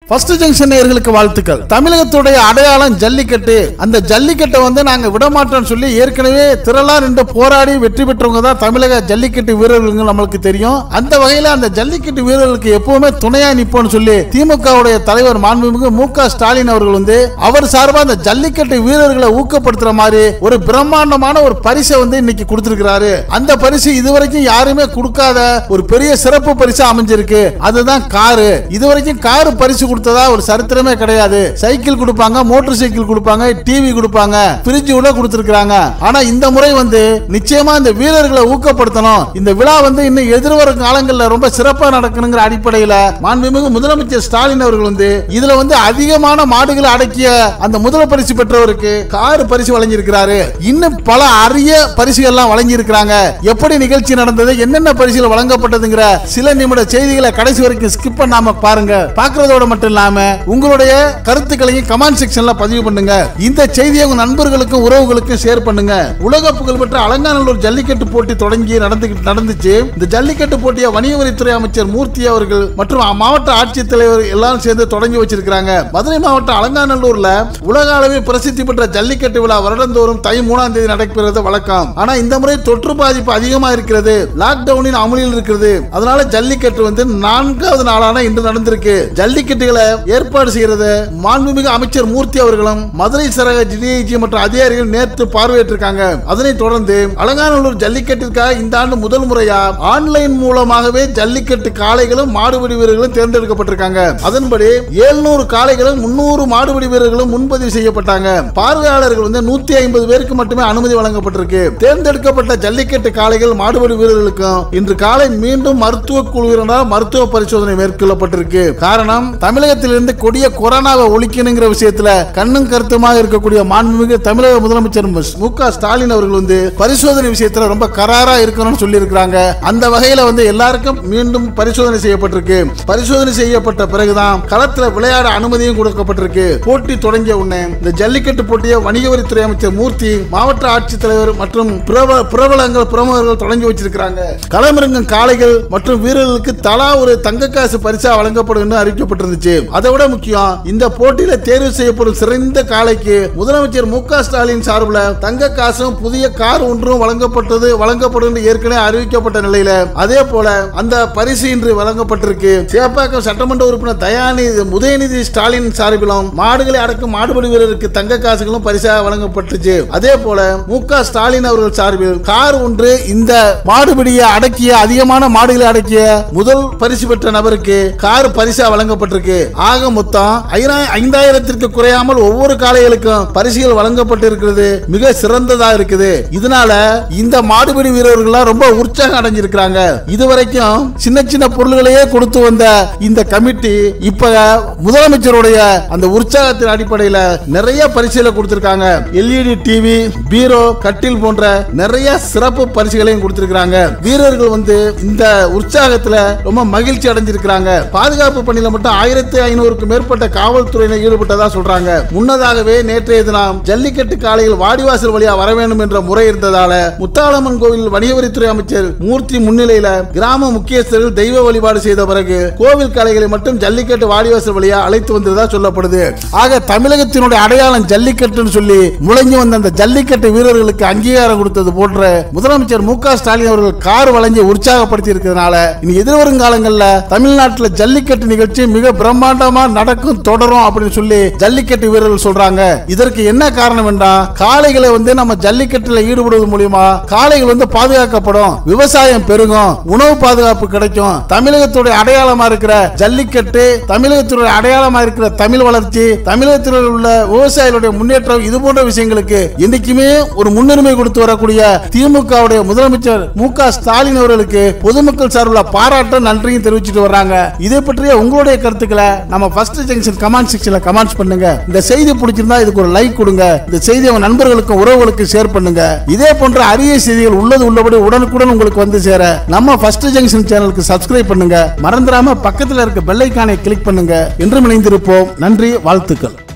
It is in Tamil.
ஃபர்ஸ்ட் ஜங்ஷன் நேயர்களுக்கு வாழ்த்துக்கள் தமிழகத்துடைய அடையாளம் ஜல்லிக்கட்டு அந்த ஜல்லிக்கட்டை வந்து நாங்க விடமாட்டோம்னு சொல்லி ஏற்கனவே திரளா நின்று போராடி வெற்றி பெற்றவங்க தான் தமிழக ஜல்லிக்கட்டு வீரர்கள் நம்மளுக்கு தெரியும் அந்த வகையில அந்த ஜல்லிக்கட்டு வீரர்களுக்கு எப்பவுமே துணையா நிப்போம்னு சொல்லி திமுகவுடைய தலைவர் மாண்புமிகு மு க ஸ்டாலின் அவர்கள் வந்து அவர் சார்பா அந்த ஜல்லிக்கட்டு வீரர்களை ஊக்கப்படுத்துற மாதிரி ஒரு பிரம்மாண்டமான ஒரு பரிசை வந்து இன்னைக்கு கொடுத்திருக்கிறாரு அந்த பரிசு இதுவரைக்கும் யாருமே கொடுக்காத ஒரு பெரிய சிறப்பு பரிசு அமைஞ்சிருக்கு அதுதான் காரு இதுவரைக்கும் காரு பரிசு கொடுத்ததா ஒரு சரித்திரமே கிடையாது சைக்கிள் கொடுப்பாங்க மோட்டார் சைக்கிள் கொடுப்பாங்க டிவி கொடுப்பாங்க பிரிட்ஜ் கூட கொடுத்திருக்காங்க ஆனா இந்த முறை வந்து நிச்சயமா இந்த வீரர்களை ஊக்கப்படுத்தணும் இந்த விழா வந்து இன்னும் எதிர்வரும் காலங்களில் ரொம்ப சிறப்பா நடக்கணுங்கிற அடிப்படையில மாண்புமிகு முதலமைச்சர் ஸ்டாலின் அவர்கள் வந்து இதுல வந்து அதிகமான மாடுகளை அடக்கிய அந்த முதல் பரிசு பெற்றவருக்கு கார் பரிசு வழங்கியிருக்கிறாரு இன்னும் பல அரிய பரிசுகள்லாம் வழங்கியிருக்கிறாங்க எப்படி நிகழ்ச்சி நடந்தது என்னென்ன பரிசுகள் வழங்கப்பட்டதுங்கிற சில நிமிட செய்திகளை கடைசி வரைக்கும் ஸ்கிப் பண்ணாம பாருங்க பாக்குறதோட மட்டும் இல்லாம உங்களுடைய கருத்துக்களையும் கமெண்ட் செக்ஷன்ல பதிவு பண்ணுங்க இந்த செய்தியை உங்க நண்பர்களுக்கும் உறவுகளுக்கும் ஷேர் பண்ணுங்க உலக புகழ்பெற்ற அலங்காநல்லூர் ஜல்லிக்கட்டு போட்டி தொடங்கி நடந்து நடந்துச்சு இந்த ஜல்லிக்கட்டு போட்டியை வணிகவரித்துறை அமைச்சர் மூர்த்தி அவர்கள் மற்றும் மாவட்ட ஆட்சித்தலைவர் எல்லாரும் சேர்ந்து தொடங்கி வச்சிருக்காங்க மதுரை மாவட்டம் அலங்காநல்லூர்ல உலக அளவில் பிரசித்தி பெற்ற ஜல்லிக்கட்டு விழா வருடந்தோறும் தை மூணாம் தேதி நடைபெறுவது வழக்கம் ஆனா இந்த முறை தொற்று பாதிப்பு அதிகமா இருக்கிறது லாக்டவுனின் அமலில் இருக்கிறது அதனால ஜல்லிக்கட்டு வந்து நான்காவது நாளான இன்று நடந்திருக்கு ஜல்லிக்கட்டுகளை ஏற்பாடு செய்யறது மாண்புமிகு அமைச்சர் மூர்த்தி அவர்களும் மதுரை சரக டிஐஜி மற்றும் அதிகாரிகள் நேற்று பார்வையிட்டிருக்காங்க அதனைத் தொடர்ந்து அலங்காநல்லூர் ஜல்லிக்கட்டிற்காக இந்த ஆண்டு முதல் முறையா ஆன்லைன் மூலமாகவே ஜல்லிக்கட்டு காளைகளும் மாடுபிடி வீரர்களும் தேர்ந்தெடுக்கப்பட்டிருக்காங்க அதன்படி 700 காளைகளும் முன்னூறு மாடுபிடி வீரர்களும் முன்பதிவு செய்யப்பட்டாங்க பார்வையாளர்கள் வந்து நூத்தி ஐம்பது பேருக்கு மட்டுமே அனுமதி வழங்கப்பட்டிருக்கு தேர்ந்தெடுக்கப்பட்ட ஜல்லிக்கட்டு காளைகள் மாடுபிடி வீரர்களுக்கும் இன்று காலை மீண்டும் மருத்துவ குழுவினரால் மருத்துவ பரிசோதனை மேற்கொள்ளப்பட்டிருக்கு காரணம் தமிழகத்திலிருந்து கொடிய கொரோனாவை ஒழிக்கணுங்கிற விஷயத்துல கண்ணும் கருத்துமாக இருக்கக்கூடிய மாண்புமிகு தமிழக முதலமைச்சர் மு க ஸ்டாலின் அவர்கள் வந்து பரிசோதனை விஷயத்துல ரொம்ப கராரா இருக்கணும்னு சொல்லி இருக்கிறாங்க அந்த வகையில வந்து எல்லாருக்கும் மீண்டும் பரிசோதனை செய்யப்பட்டிருக்கு பரிசோதனை செய்யப்பட்ட பிறகுதான் களத்துல விளையாட அனுமதியும் கொடுக்கப்பட்டிருக்கு போட்டி தொடங்கிய உடனே இந்த ஜல்லிக்கட்டு போட்டியை வணிக வரித்துறை அமைச்சர் மூர்த்தி மாவட்ட ஆட்சித்தலைவர் மற்றும் பிரபல பிரபலங்கள் பிரமுகர்கள் தொடங்கி வச்சிருக்கிறாங்க களமிறங்கும் காளைகள் மற்றும் வீரர்களுக்கு தலா ஒரு தங்க காசு பரிசா வழங்கப்படும் என்று அறிவிக்கப்பட்டிருந்துச்சு அதை விட முக்கியம் இந்த போட்டியில தேர்வு செய்யப்படும் சிறந்த காளைக்கு முதலமைச்சர் மு க ஸ்டாலின் சார்பில் தங்க காசும் புதிய கார் ஒன்றும் வழங்கப்பட்டது வழங்கப்படும் என்று ஏற்கனவே அறிவிக்கப்பட்ட நிலையில அதே போல அந்த பரிசு இன்று வழங்கப்பட்டிருக்கு சேப்பாக்கம் சட்டமன்ற உறுப்பினர் தயாநிதி உதயநிதி ஸ்டாலின் சார்பிலும் மாடுகளை அடக்கும் மாடுபடி வீரருக்கு தங்க காசுகளும் பரிசாக வழங்கப்பட்டுச்சு அதே போல மு க ஸ்டாலின் அவர்கள் சார்பில் கார் ஒன்று இந்த மாடுபிடியை அடக்கிய அதிகமான மாடுகளை அடக்கிய முதல் பரிசு பெற்ற நபருக்கு கார் பரிசா வழங்கப்பட்டிருக்கு ஆக மொத்தம் ஐநா- ஐந்தாயிரத்திற்கு குறையாமல் ஒவ்வொரு காளைகளுக்கும் பரிசுகள் வழங்கப்பட்டிருக்கிறது மிக சிறந்ததா இருக்குது இதனால இந்த மாடுபிடி வீரர்கள்லாம் ரொம்ப உற்சாகம் அடைஞ்சிருக்கிறாங்க இதுவரைக்கும் சின்ன சின்ன பொருள்களையே கொடுத்து வந்த இந்த கமிட்டி இப்ப முதலமைச்சருடைய அந்த உற்சாகத்தின் அடிப்படையில் நிறைய பரிசுகளை கொடுத்திருக்காங்க எல்இடி டிவி பீரோ கட்டில் போன்ற நிறைய சிறப்பு பரிசுகளையும் கொடுத்திருக்காங்க வீரர்கள் வந்து இந்த உற்சாகத்துல ரொம்ப மகிழ்ச்சி அடைஞ்சிருக்கிறாங்க பாதுகாப்பு பணியில மட்டும் ஆயிரத்தி ஐநூறுக்கு மேற்பட்ட காவல்துறையினர் ஈடுபட்டதா சொல்றாங்க முன்னதாகவே நேற்றைய தினம் ஜல்லிக்கட்டு காலையில் வாடிவாசல் வழியா வர வேண்டும் என்ற முறை இருந்ததால முத்தாளம்மன் கோவில் வணிகவரித்துறை அமைச்சர் மூர்த்தி முன்னிலையில கிராம முக்கியஸ்தர்கள் தெய்வ வழிபாடு செய்த பிறகு கோவில் காளைகளை மட்டும் ஜல்லிக்கட்டு வாடிவாசல் வழியா அழைத்து வந்ததா சொல்லப்படுது ஆக தமிழகத்தினுடைய அடையாளம் ஜல்லிக்கட்டுன்னு சொல்லி முழங்கி வந்த அந்த ஜல்லிக்கட்டு வீரர்களுக்கு அங்கீகாரம் கொடுத்தது போன்ற முதலமைச்சர் மு க ஸ்டாலின் அவர்கள் கார் வழங்கி உற்சாகப்படுத்தி இருக்கிறதுனால இனி எதிர்வரும் காலங்களில் தமிழ்நாட்டில் ஜல்லிக்கட்டு நிகழ்ச்சி மிக பிரம்மாண்டமா நடக்கும் தொடரும் அப்படின்னு சொல்லி ஜல்லிக்கட்டு வீரர்கள் சொல்றாங்க இதற்கு என்ன காரணம் என்றால் காளைகளை வந்து நம்ம ஜல்லிக்கட்டுல ஈடுபடுவது மூலியமா காளைகள் வந்து பாதுகாக்கப்படும் விவசாயம் பெருகும் உணவு பாதுகாப்பு கிடைக்கும் தமிழகத்துடைய அடையாளமா இருக்கிற ஜல்லிக்கட்டு தமிழகத்துடைய அடையாளமா இருக்கிற தமிழ் வளர்ச்சி தமிழகத்தில் உள்ள விவசாயிகளுடைய முன்னேற்றம் இது போன்ற விஷயங்களுக்கு என்னைக்குமே ஒரு முன்னுரிமை கொடுத்து வரக்கூடிய திமுகவுடைய முதலமைச்சர் மு க ஸ்டாலின் அவர்களுக்கு பொதுமக்கள் சார்பில் பாராட்டும் நன்றியும் தெரிவிச்சிட்டு வர்றாங்க இதை பற்றிய உங்களுடைய கருத்துக்களை நம்ம ஃபர்ஸ்ட் ஜங்ஷன் கமெண்ட் செக்ஷன்ல கமெண்ட்ஸ் பண்ணுங்க இந்த செய்தி பிடிச்சிருந்தா இதுக்கு ஒரு லைக் கொடுங்க இந்த செய்தி உங்க நண்பர்களுக்கும் உறவுகளுக்கும் ஷேர் பண்ணுங்க இதே போன்ற அரிய செய்திகள் உள்ளது உள்ளபடி உடனுக்குடன் உங்களுக்கு வந்து சேர நம்ம ஃபர்ஸ்ட் ஜங்ஷன் சேனலுக்கு சப்ஸ்கிரைப் பண்ணுங்க மறந்துடாம பக்கத்துல இருக்க பெல் ஐகானை கிளிக் பண்ணுங்க என்றும் இணைந்திருப்போம் நன்றி வாழ்த்துக்கள்